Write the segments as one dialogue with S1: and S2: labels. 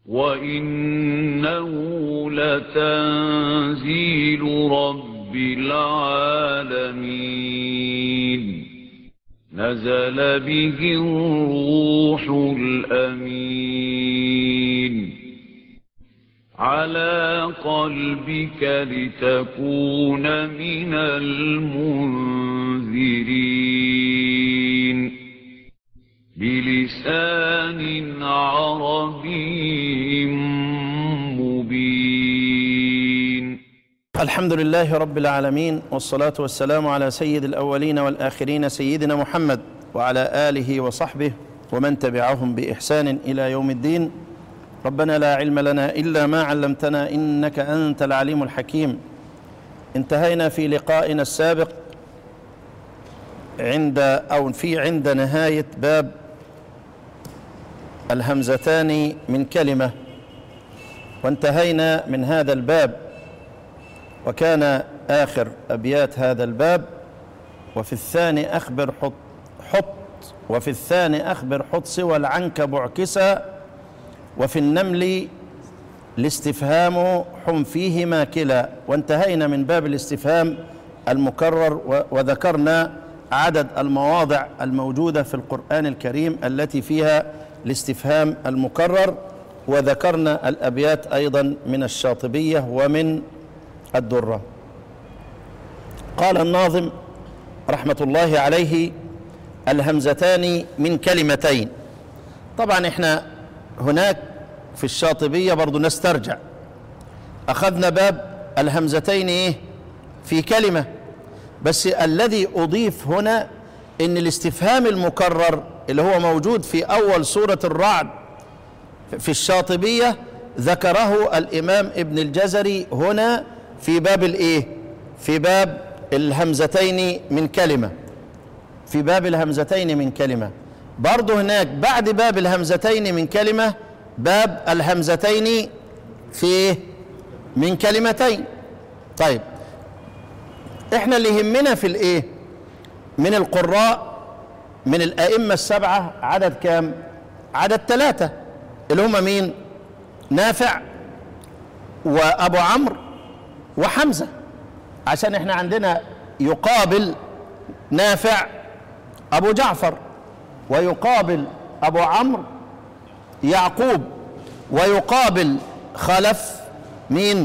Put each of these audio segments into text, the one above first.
S1: وإنه لتنزيل رب العالمين نزل به الروح الأمين على قلبك لتكون من المنذرين بلسان عربي مبين
S2: الحمد لله رب العالمين والصلاة والسلام على سيد الأولين والآخرين سيدنا محمد وعلى آله وصحبه ومن تبعهم بإحسان إلى يوم الدين ربنا لا علم لنا إلا ما علمتنا إنك أنت العليم الحكيم انتهينا في لقائنا السابق عند أو في عند نهاية باب الهمزتان من كلمة وانتهينا من هذا الباب وكان آخر أبيات هذا الباب وفي الثاني أخبر حط حط وفي الثاني أخبر حط سوى العنك بعكسا وفي النمل الاستفهام حم فيهما كلا وانتهينا من باب الاستفهام المكرر وذكرنا عدد المواضع الموجودة في القرآن الكريم التي فيها الاستفهام المكرر وذكرنا الأبيات أيضا من الشاطبية ومن الدرة قال الناظم رحمة الله عليه الهمزتان من كلمتين طبعا احنا هناك في الشاطبية برضو نسترجع أخذنا باب الهمزتين إيه في كلمة بس الذي أضيف هنا إن الاستفهام المكرر اللي هو موجود في أول سورة الرعد في الشاطبية ذكره الإمام ابن الجزري هنا في باب الإيه في باب الهمزتين من كلمة في باب الهمزتين من كلمة برضه هناك بعد باب الهمزتين من كلمة باب الهمزتين في من كلمتين طيب احنا اللي يهمنا في الايه من القراء من الائمه السبعه عدد كام عدد ثلاثه اللي هم مين نافع وابو عمرو وحمزه عشان احنا عندنا يقابل نافع ابو جعفر ويقابل ابو عمرو يعقوب ويقابل خلف مين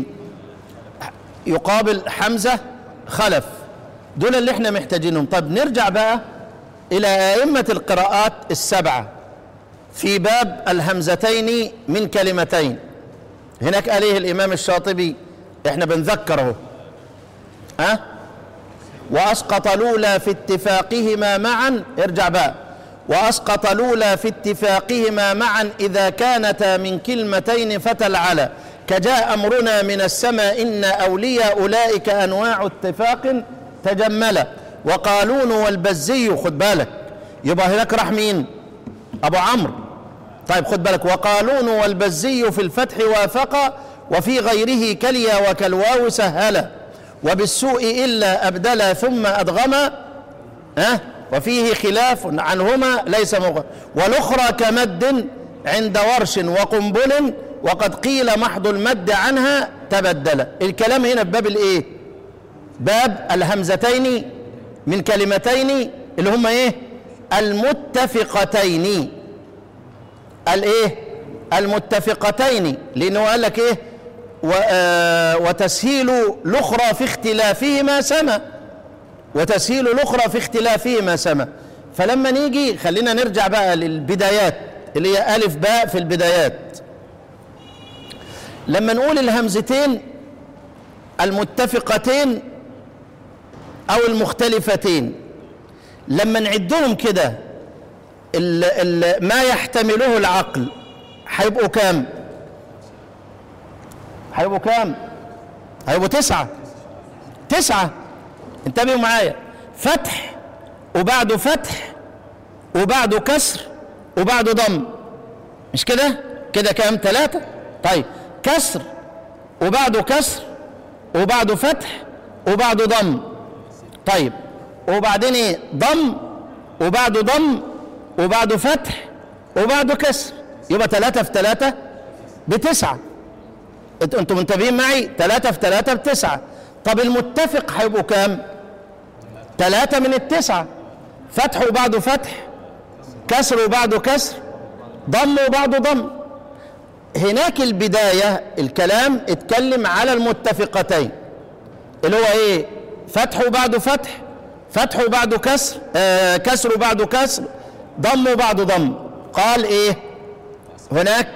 S2: يقابل حمزه خلف دول اللي احنا محتاجينهم طب نرجع بقى الى ائمه القراءات السبعه في باب الهمزتين من كلمتين هناك عليه الامام الشاطبي احنا بنذكره ها أه؟ واسقط الاولى في اتفاقهما معا ارجع بقى واسقط الاولى في اتفاقهما معا اذا كانتا من كلمتين فتلعلا كجاء امرنا من السماء ان اولياء اولئك انواع اتفاق تجملا وقالون والبزي خد بالك يبقى هناك راح مين ابو عمرو طيب خد بالك وقالون والبزي في الفتح وافقا وفي غيره كليا وكالواو سهلا وبالسوء الا ابدلا ثم ادغما ها أه؟ وفيه خلاف عنهما ليس مغ... والاخرى كمد عند ورش وقنبل وقد قيل محض المد عنها تبدل الكلام هنا في باب الايه باب الهمزتين من كلمتين اللي هما ايه المتفقتين الايه المتفقتين لانه قال لك ايه و آه وتسهيل الاخرى في اختلافهما سما وتسهيل الاخرى في اختلافهما سما فلما نيجي خلينا نرجع بقى للبدايات اللي هي الف باء في البدايات لما نقول الهمزتين المتفقتين او المختلفتين لما نعدهم كده ما يحتمله العقل هيبقوا كام هيبقوا كام هيبقوا تسعة تسعة انتبهوا معايا فتح وبعده فتح وبعده كسر وبعده ضم مش كده كده كام ثلاثة طيب كسر وبعده كسر وبعده فتح وبعده ضم طيب وبعدين ايه ضم وبعده ضم وبعده فتح وبعده كسر يبقى ثلاثة في ثلاثة بتسعة انت- انتوا منتبهين معي ثلاثة في ثلاثة بتسعة طب المتفق هيبقوا كام ثلاثة من التسعة فتح وبعده فتح كسر وبعده كسر ضم وبعده ضم هناك البداية الكلام اتكلم على المتفقتين اللي هو ايه فتح وبعده فتح فتح وبعده كسر آه كسر وبعده كسر ضم وبعده ضم قال ايه هناك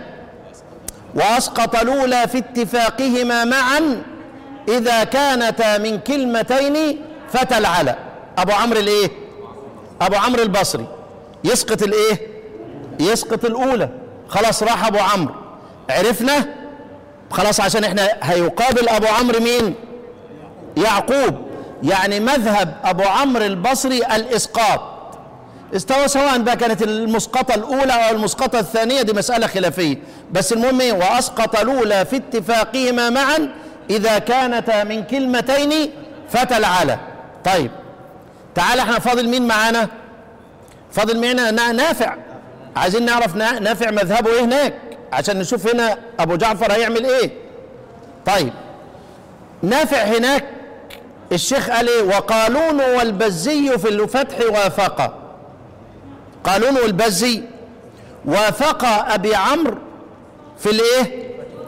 S2: واسقط الاولى في اتفاقهما معا اذا كانتا من كلمتين فتلعلا ابو عمرو الايه ابو عمرو البصري يسقط الايه يسقط الاولى خلاص راح ابو عمرو عرفنا خلاص عشان احنا هيقابل ابو عمرو مين يعقوب يعني مذهب ابو عمرو البصري الاسقاط استوى سواء بقى كانت المسقطة الأولى أو المسقطة الثانية دي مسألة خلافية بس المهم إيه؟ وأسقط الأولى في اتفاقهما معا إذا كانتا من كلمتين فتلعلا طيب تعال احنا فاضل مين معانا فاضل معنا نا- نافع عايزين نعرف نا- نافع مذهبه ايه هناك عشان نشوف هنا ابو جعفر هيعمل ايه طيب نافع هناك الشيخ قال ايه وقالون والبزي في الفتح وافقا قالون والبزي وافق ابي عمرو في الايه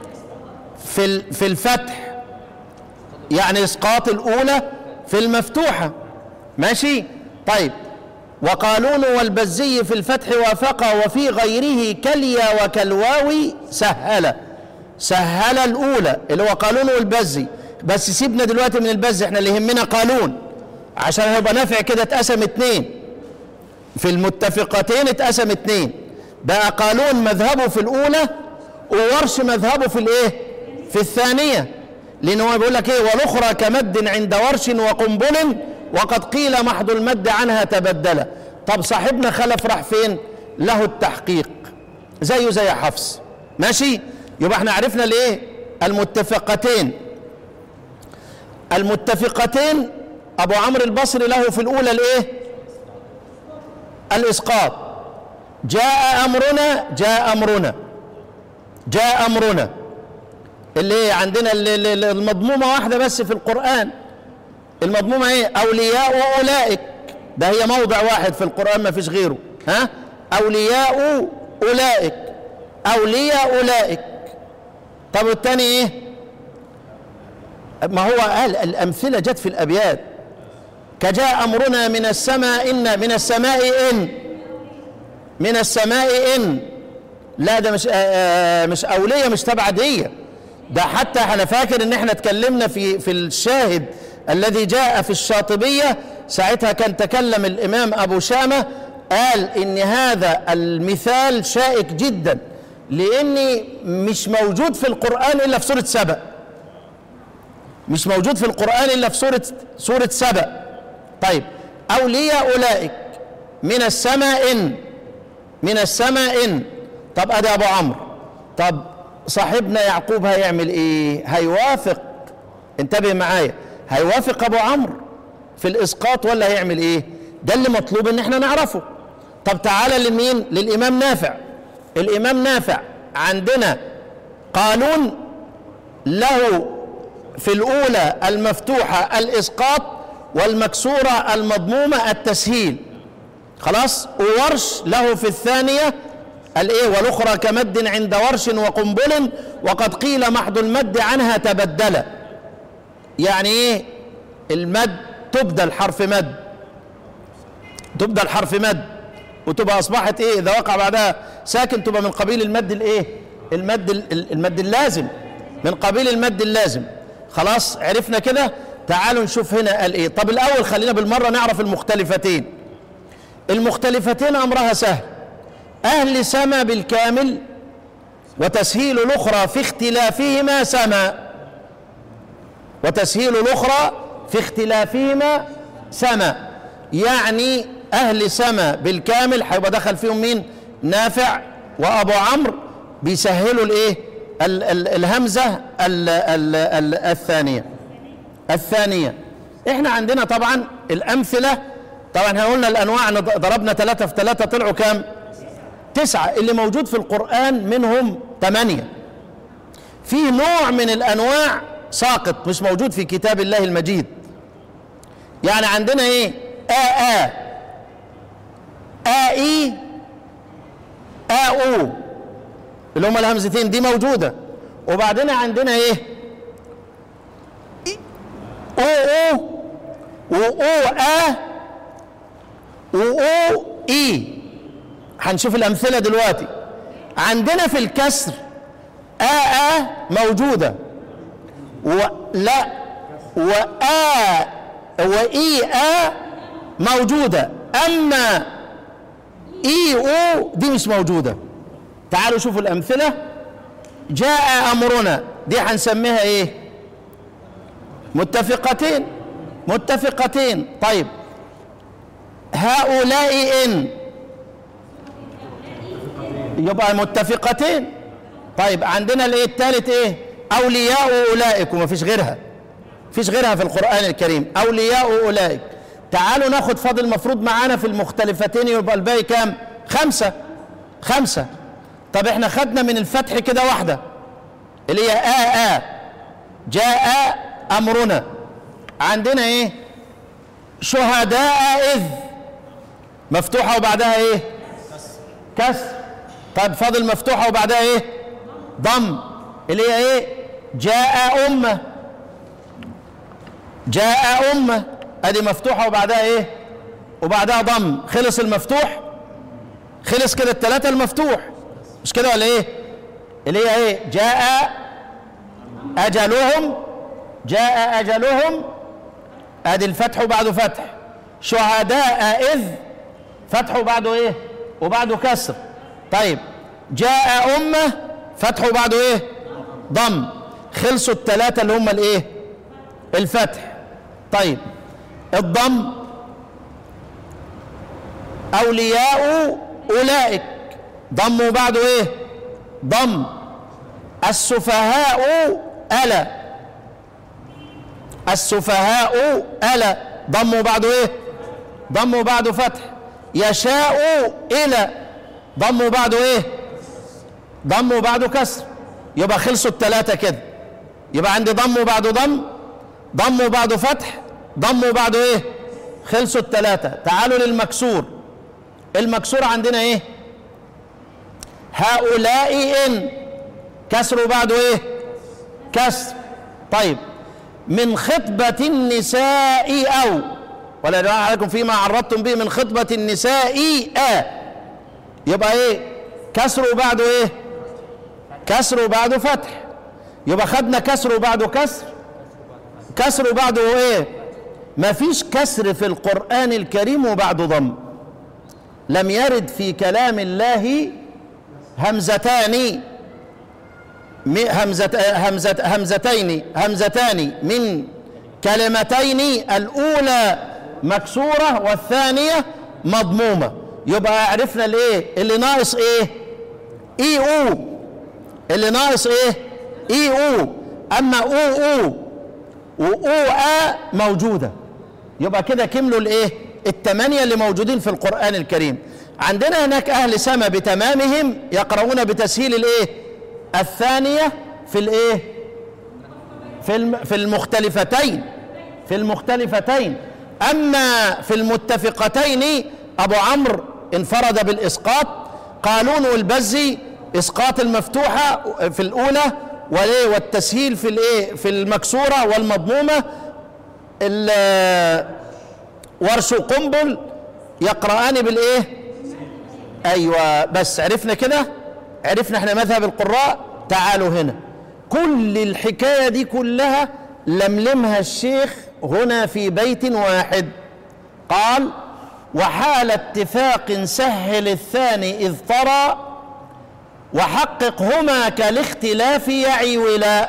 S2: في ال- في الفتح يعني اسقاط الاولى في المفتوحه ماشي طيب وقالون والبزي في الفتح وافق وفي غيره كليا وكالواو سهل سهل الاولى اللي هو قالون والبزي بس سيبنا دلوقتي من البز احنا اللي يهمنا قالون عشان هيبقى نافع كده اتقسم اتنين في المتفقتين اتقسم اتنين بقى قالون مذهبه في الاولى وورش مذهبه في الايه في الثانيه لان هو بيقول لك ايه والاخرى كمد عند ورش وقنبل وقد قيل محض المد عنها تبدل طب صاحبنا خلف راح فين له التحقيق زيه زي حفص ماشي يبقى احنا عرفنا الايه المتفقتين المتفقتين ابو عمرو البصري له في الاولى الايه الاسقاط جاء امرنا جاء امرنا جاء امرنا اللي هي عندنا اللي- اللي- المضمومه واحده بس في القران المضمومه ايه اولياء اولئك ده هي موضع واحد في القران ما فيش غيره ها اولياء اولئك اولياء اولئك طب والتاني ايه ما هو قال الامثله جت في الابيات كجاء امرنا من السماء ان من السماء ان من السماء ان لا ده مش آه مش اوليه مش تبعديه ده حتى انا فاكر ان احنا اتكلمنا في في الشاهد الذي جاء في الشاطبيه ساعتها كان تكلم الامام ابو شامه قال ان هذا المثال شائك جدا لاني مش موجود في القران الا في سوره سبأ مش موجود في القرآن إلا في سورة سورة سبأ طيب أولياء أولئك من السماء إن من السماء إن طب أدي أبو عمرو طب صاحبنا يعقوب هيعمل إيه هيوافق انتبه معايا هيوافق أبو عمرو في الإسقاط ولا هيعمل إيه ده اللي مطلوب إن احنا نعرفه طب تعالى لمين للإمام نافع الإمام نافع عندنا قانون له في الأولى المفتوحة الإسقاط والمكسورة المضمومة التسهيل خلاص وورش له في الثانية الإيه والأخرى كمد عند ورش وقنبل وقد قيل محض المد عنها تبدل يعني إيه المد تبدل حرف مد تبدل حرف مد وتبقى أصبحت إيه إذا وقع بعدها ساكن تبقى من قبيل المد الإيه المد ال- المد اللازم من قبيل المد اللازم خلاص عرفنا كده تعالوا نشوف هنا قال ايه طب الاول خلينا بالمره نعرف المختلفتين المختلفتين امرها سهل اهل سما بالكامل وتسهيل الاخرى في اختلافهما سما وتسهيل الاخرى في اختلافهما سما يعني اهل سما بالكامل هيبقى دخل فيهم مين نافع وابو عمرو بيسهلوا الايه ال- ال- الهمزه ال- ال- ال- الثانيه الثانيه احنا عندنا طبعا الامثله طبعا احنا قلنا الانواع إن ضربنا ثلاثه في ثلاثه طلعوا كام تسعه اللي موجود في القران منهم ثمانيه فيه نوع من الانواع ساقط مش موجود في كتاب الله المجيد يعني عندنا ايه آ آ آ إي آ أو اللي هما الهمزتين دي موجودة وبعدين عندنا ايه أو أو وأو آ وأو إي هنشوف الأمثلة دلوقتي عندنا في الكسر آ آ موجودة ولا وآ وإي آ موجودة أما إي أو دي مش موجودة تعالوا شوفوا الأمثلة جاء أمرنا دي هنسميها إيه متفقتين متفقتين طيب هؤلاء إن يبقى متفقتين طيب عندنا الايه الثالث ايه اولياء اولئك وما فيش غيرها فيش غيرها في القران الكريم اولياء اولئك تعالوا ناخد فاضل المفروض معانا في المختلفتين يبقى الباقي كام خمسه خمسه طب احنا خدنا من الفتح كده واحده اللي هي آ آ جاء امرنا عندنا ايه شهداء اذ مفتوحه وبعدها ايه كسر طيب فاضل مفتوحه وبعدها ايه ضم اللي هي ايه جاء امه جاء امه ادي مفتوحه وبعدها ايه وبعدها ضم خلص المفتوح خلص كده الثلاثه المفتوح مش كده ولا ايه اللي هي ايه جاء اجلهم جاء اجلهم ادي الفتح وبعده فتح شهداء اذ فتح وبعده ايه وبعده كسر طيب جاء امه فتح وبعده ايه ضم خلصوا الثلاثه اللي هم الايه الفتح طيب الضم اولياء اولئك ضم وبعده ايه ضم السفهاء الا السفهاء الا ضم وبعده ايه ضم وبعده فتح يشاء الى ضم وبعده ايه ضم وبعده كسر يبقى خلصوا الثلاثة كده يبقى عندي ضم وبعده ضم ضم وبعده فتح ضم وبعده ايه خلصوا الثلاثة تعالوا للمكسور المكسور عندنا ايه هؤلاء ان كسر وبعده ايه كسر طيب من خطبة النساء أو ولا يدعى عليكم فيما عرضتم به من خطبة النساء آ يبقى ايه كسر وبعده ايه كسر وبعده فتح يبقى خدنا كسر وبعده كسر كسر وبعده ايه ما فيش كسر في القرآن الكريم وبعده ضم لم يرد في كلام الله همزتان همزة همزة همزتين همزتان من كلمتين الأولى مكسورة والثانية مضمومة يبقى عرفنا الايه اللي ناقص ايه اي او اللي ناقص ايه اي او اما او او واو ا موجوده يبقى كده كملوا الايه الثمانيه اللي موجودين في القران الكريم عندنا هناك اهل سما بتمامهم يقرؤون بتسهيل الايه الثانيه في الايه في الم في المختلفتين في المختلفتين اما في المتفقتين ابو عمرو انفرد بالاسقاط قالون والبزي اسقاط المفتوحه في الاولى والايه والتسهيل في الايه في المكسوره والمضمومه ورش قنبل يقرأان بالايه ايوه بس عرفنا كده عرفنا احنا مذهب القراء تعالوا هنا كل الحكايه دي كلها لملمها الشيخ هنا في بيت واحد قال وحال اتفاق سهل الثاني إذ طرى وحققهما كالاختلاف يعي ولا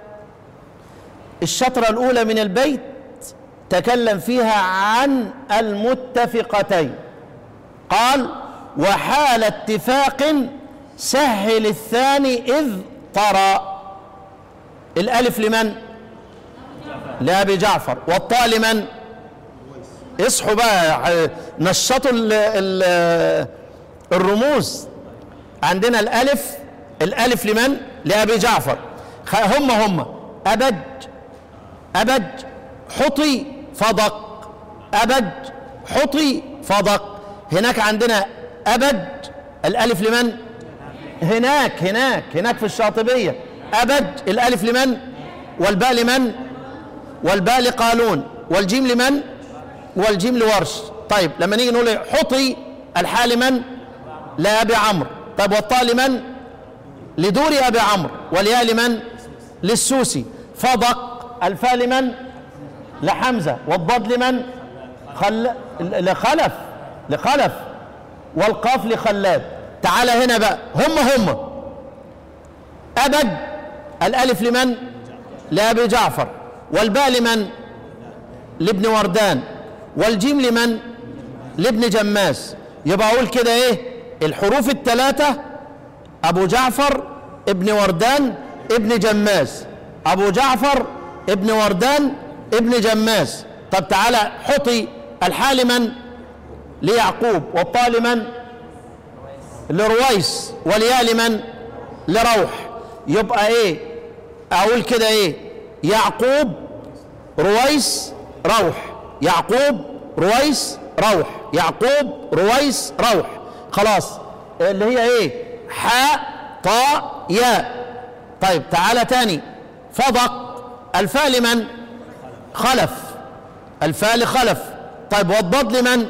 S2: الشطرة الأولى من البيت تكلم فيها عن المتفقتين قال وحال اتفاق سهل الثاني إذ طرى الألف لمن؟ لأبي جعفر والطاء لمن؟ اصحوا بقى نشطوا ال ال الرموز عندنا الالف الالف لمن لابي جعفر خ- هم هم أبج أبج حطي فضق أبج حطي فضق هناك عندنا أبج الألف لمن هناك هناك هناك في الشاطبية أبج الألف لمن والباء لمن والباء لقالون والجيم لمن والجيم لورش طيب لما نيجي نقول إيه؟ حطي الحاء لمن لأبي عمرو طيب والطاء لمن لدور أبي عمرو والياء لمن للسوسي فضق الفاء لمن لحمزة والضاد لمن خل... لخلف لخلف والقاف لخلاد تعال هنا بقى هم هم أبد الألف لمن لأبي جعفر والباء لمن لابن وردان والجيم لمن لابن جماس يبقى أقول كده إيه الحروف الثلاثة أبو جعفر ابن وردان ابن جماس أبو جعفر ابن وردان ابن جماس طب تعالى حطي الحاء لمن ليعقوب والطاء لمن لرويس والياء لمن لروح يبقى ايه اقول كده ايه يعقوب رويس روح يعقوب رويس روح يعقوب رويس روح خلاص اللي هي ايه حاء طاء ياء طيب تعالى تاني فضق الفاء لمن خلف الفاء لخلف طيب والضاد لمن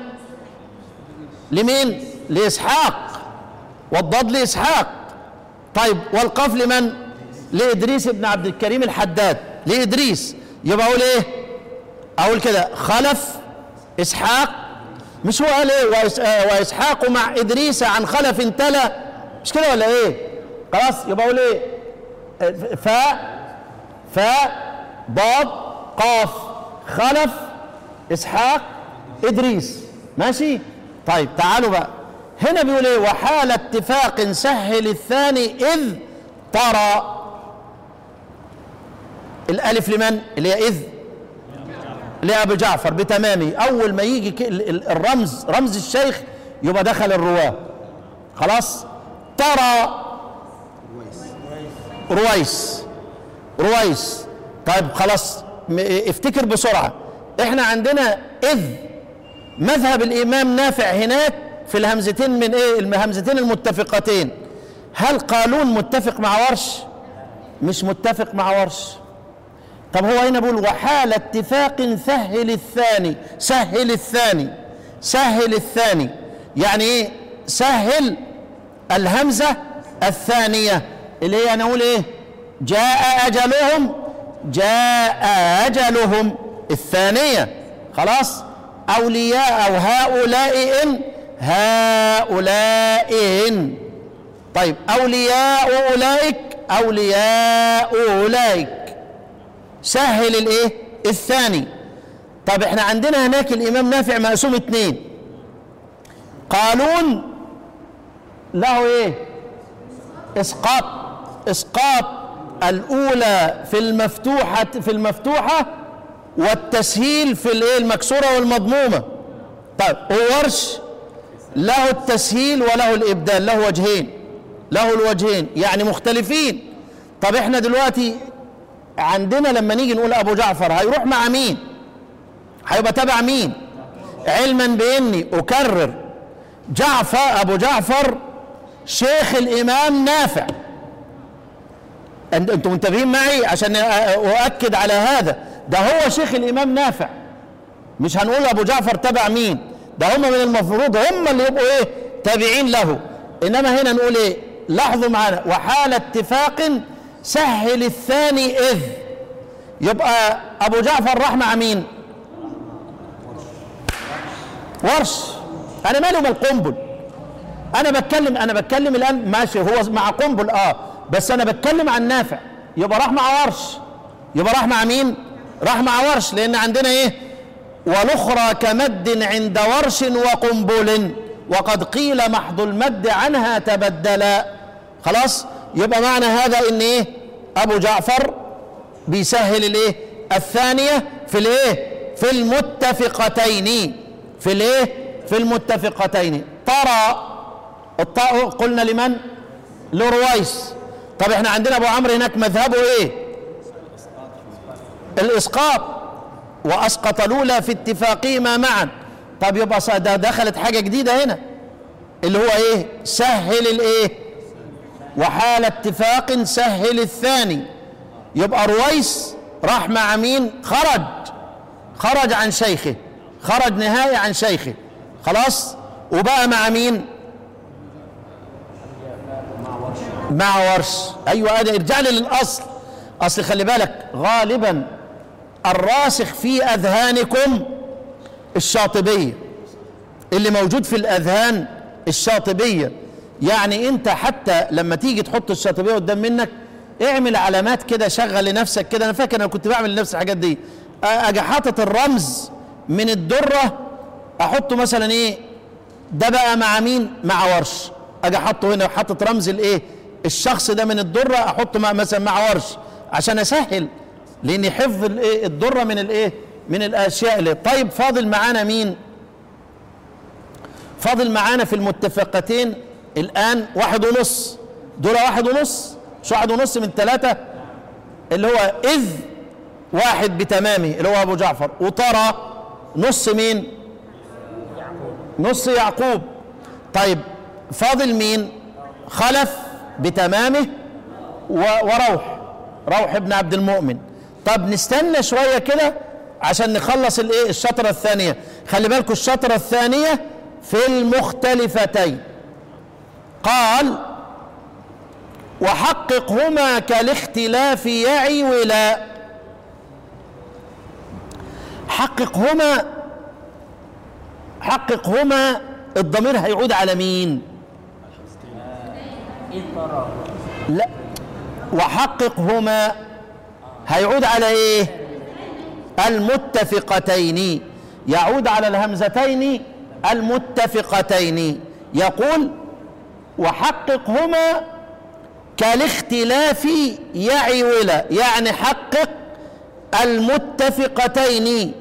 S2: لمين لإسحاق والضاد لإسحاق طيب والقاف لمن لإدريس بن عبد الكريم الحداد لإدريس يبقى أقول إيه أقول كده خلف إسحاق مش هو قال إيه وإس- آه، وإسحاق مع إدريس عن خلف تلا مش كده ولا إيه خلاص يبقى أقول إيه آه، فاء فاء ضاد قاف خلف إسحاق إدريس ماشي طيب تعالوا بقى هنا بيقول ايه وحال اتفاق سهل الثاني اذ ترى الالف لمن اللي هي اذ لابو جعفر بتمامه اول ما يجي ك- ال- ال- الرمز رمز الشيخ يبقى دخل الرواه خلاص ترى رويس رويس طيب خلاص م- افتكر بسرعه احنا عندنا اذ مذهب الامام نافع هناك في الهمزتين من ايه الهمزتين المتفقتين هل قالون متفق مع ورش مش متفق مع ورش طب هو هنا بيقول وحال اتفاق سهل الثاني سهل الثاني سهل الثاني يعني ايه سهل الهمزة الثانية اللي هي نقول ايه جاء اجلهم جاء اجلهم الثانية خلاص اولياء او هؤلاء ان هؤلاء إن طيب اولياء اولئك اولياء اولئك سهل الايه الثاني طب احنا عندنا هناك الامام نافع مقسوم اتنين قالون له ايه اسقاط اسقاط الاولى في المفتوحه في المفتوحه والتسهيل في الايه المكسوره والمضمومه طيب وورش له التسهيل وله الابدال له وجهين له الوجهين يعني مختلفين طب احنا دلوقتي عندنا لما نيجي نقول ابو جعفر هيروح مع مين هيبقى تبع مين علما باني اكرر جعفر ابو جعفر شيخ الامام نافع أنت- انتم منتبهين معي عشان اؤكد على هذا ده هو شيخ الامام نافع مش هنقول ابو جعفر تبع مين ده هم من المفروض هم اللي يبقوا ايه تابعين له انما هنا نقول ايه لاحظوا معنا وحال اتفاق سهل الثاني اذ يبقى ابو جعفر راح مع مين ورش انا مالي ومال قنبل انا بتكلم انا بتكلم الان ماشي هو مع قنبل اه بس انا بتكلم عن نافع يبقى راح مع ورش يبقى راح مع مين راح مع ورش لان عندنا ايه والاخرى كمد عند ورش وقنبل وقد قيل محض المد عنها تبدلا خلاص يبقى معنى هذا ان ايه ابو جعفر بيسهل الايه الثانيه في الايه في المتفقتين في الايه في المتفقتين ترى الطاء قلنا لمن لرويس طب احنا عندنا ابو عمرو هناك مذهبه ايه الاسقاط واسقط الاولى في اتفاقهما معا طب يبقى ص- ده دخلت حاجه جديده هنا اللي هو ايه سهل الايه وحال اتفاق سهل الثاني يبقى رويس راح مع مين خرج خرج عن شيخه خرج نهائي عن شيخه خلاص وبقى مع مين مع ورش ايوه ادي ارجع لي للاصل اصل خلي بالك غالبا الراسخ في اذهانكم الشاطبيه اللي موجود في الاذهان الشاطبيه يعني انت حتى لما تيجي تحط الشاطبيه قدام منك اعمل علامات كده شغل لنفسك كده انا فاكر انا كنت بعمل لنفسي الحاجات دي أ- اجي حاطط الرمز من الدره احطه مثلا ايه ده بقى مع مين مع ورش اجي احطه هنا حاطط رمز الايه الشخص ده من الدره احطه مع مثلا مع ورش عشان اسهل لان حفظ الايه الدره من الايه من الاشياء اللي طيب فاضل معانا مين فاضل معانا في المتفقتين الان واحد ونص دول واحد ونص مش واحد ونص من ثلاثة اللي هو إذ واحد بتمامه اللي هو أبو جعفر وترى نص مين نص يعقوب طيب فاضل مين خلف بتمامه و- وروح روح ابن عبد المؤمن طب نستنى شوية كده عشان نخلص الايه الشطرة الثانية خلي بالكم الشطرة الثانية في المختلفتين قال وحققهما كالاختلاف يعي ولا حققهما حققهما الضمير هيعود على مين لا وحققهما هيعود على ايه المتفقتين يعود على الهمزتين المتفقتين يقول وحققهما كالاختلاف يعي ولا يعني حقق المتفقتين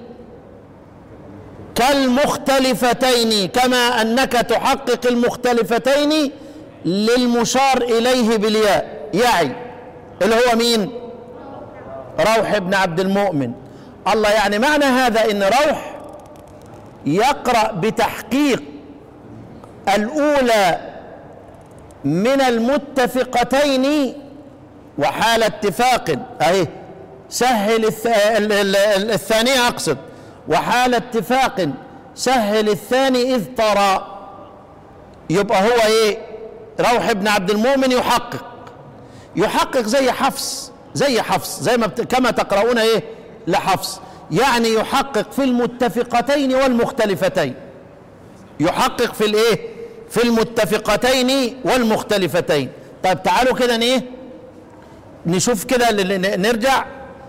S2: كالمختلفتين كما انك تحقق المختلفتين للمشار اليه بالياء يعي اللي هو مين روح ابن عبد المؤمن الله يعني معنى هذا ان روح يقرا بتحقيق الاولى من المتفقتين وحال اتفاق اهي سهل الث... ال- ال- ال- الثانية اقصد وحال اتفاق سهل الثاني اذ ترى يبقى هو ايه روح ابن عبد المؤمن يحقق يحقق زي حفص زي حفص زي ما بت... كما تقرؤون ايه لحفص يعني يحقق في المتفقتين والمختلفتين يحقق في الايه في المتفقتين والمختلفتين طيب تعالوا كده ايه نشوف كده ل- ل- نرجع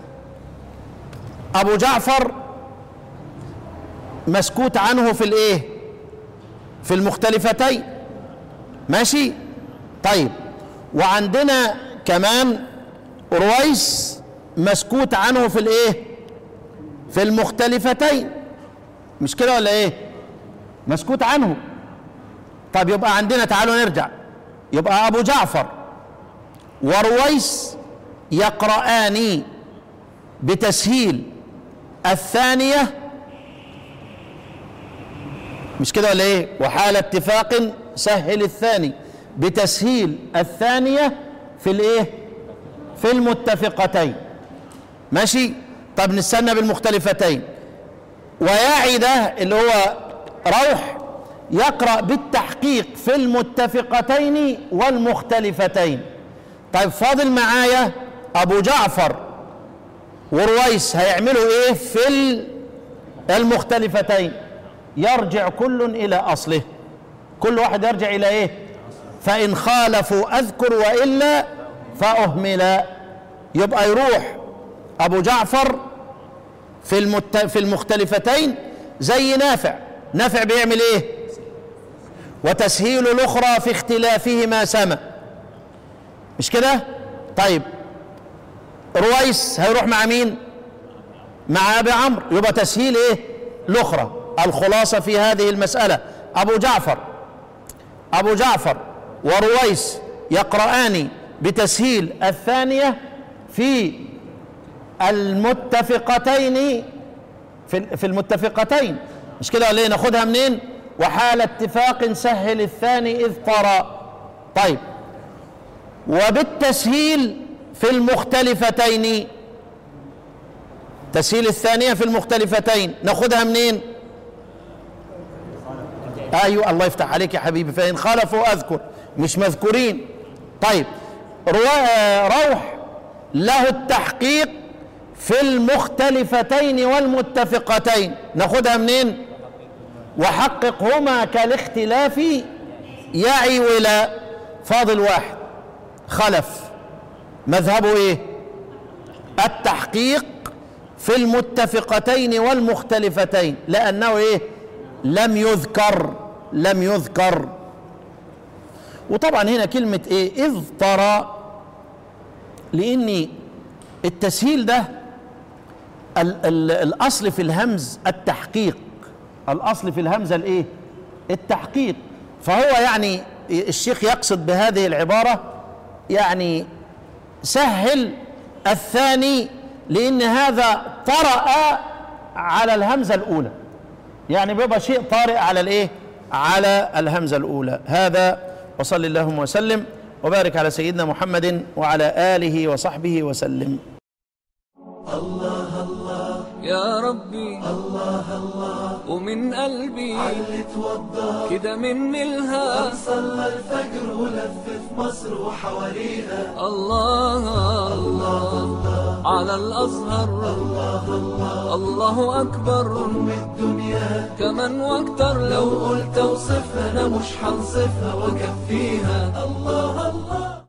S2: ابو جعفر مسكوت عنه في الايه في المختلفتين ماشي طيب وعندنا كمان رويس مسكوت عنه في الايه في المختلفتين مش كده ولا ايه مسكوت عنه طب يبقى عندنا تعالوا نرجع يبقى ابو جعفر ورويس يقرآن بتسهيل الثانية مش كده ولا ايه وحال اتفاق سهل الثاني بتسهيل الثانية في الايه في المتفقتين ماشي طب نستنى بالمختلفتين ويعي ده اللي هو روح يقرأ بالتحقيق في المتفقتين والمختلفتين طيب فاضل معايا ابو جعفر ورويس هيعملوا ايه في ال- المختلفتين يرجع كل الى اصله كل واحد يرجع الى ايه فان خالفوا اذكر والا فاهملا يبقى يروح ابو جعفر في المت... في المختلفتين زي نافع نافع بيعمل ايه وتسهيل الاخرى في اختلافهما سما مش كده طيب رويس هيروح مع مين مع ابي عمرو يبقى تسهيل ايه الاخرى الخلاصه في هذه المساله ابو جعفر ابو جعفر ورويس يقرآن بتسهيل الثانية في المتفقتين في في المتفقتين مش كده ولا ايه ناخدها منين وحال اتفاق سهل الثاني اذ طرا طيب وبالتسهيل في المختلفتين تسهيل الثانية في المختلفتين ناخدها منين ايوه الله يفتح عليك يا حبيبي فإن خالفوا أذكر مش مذكورين طيب روا- روح له التحقيق في المختلفتين والمتفقتين ناخدها منين وحققهما كالاختلاف يعي ولا فاضل واحد خلف مذهبه ايه التحقيق في المتفقتين والمختلفتين لانه ايه لم يذكر لم يذكر وطبعا هنا كلمة ايه اذ ترى لاني التسهيل ده ال ال الاصل في الهمز التحقيق الاصل في الهمزة الايه التحقيق فهو يعني الشيخ يقصد بهذه العبارة يعني سهل الثاني لان هذا طرأ على الهمزة الاولى يعني بيبقى شيء طارئ على الايه على الهمزه الاولى هذا وصلى اللهم وسلم وبارك على سيدنا محمد وعلى اله وصحبه وسلم
S3: يا ربي الله الله ومن قلبي
S4: اللي توضى
S3: كده مني الها
S4: صلى الفجر ولف في مصر وحواليها
S3: الله الله على الأزهر الله أكبر
S4: أم الدنيا
S3: كمان واكتر
S4: لو
S3: لو
S4: قلت اوصفها انا مش هنصفها واكفيها الله الله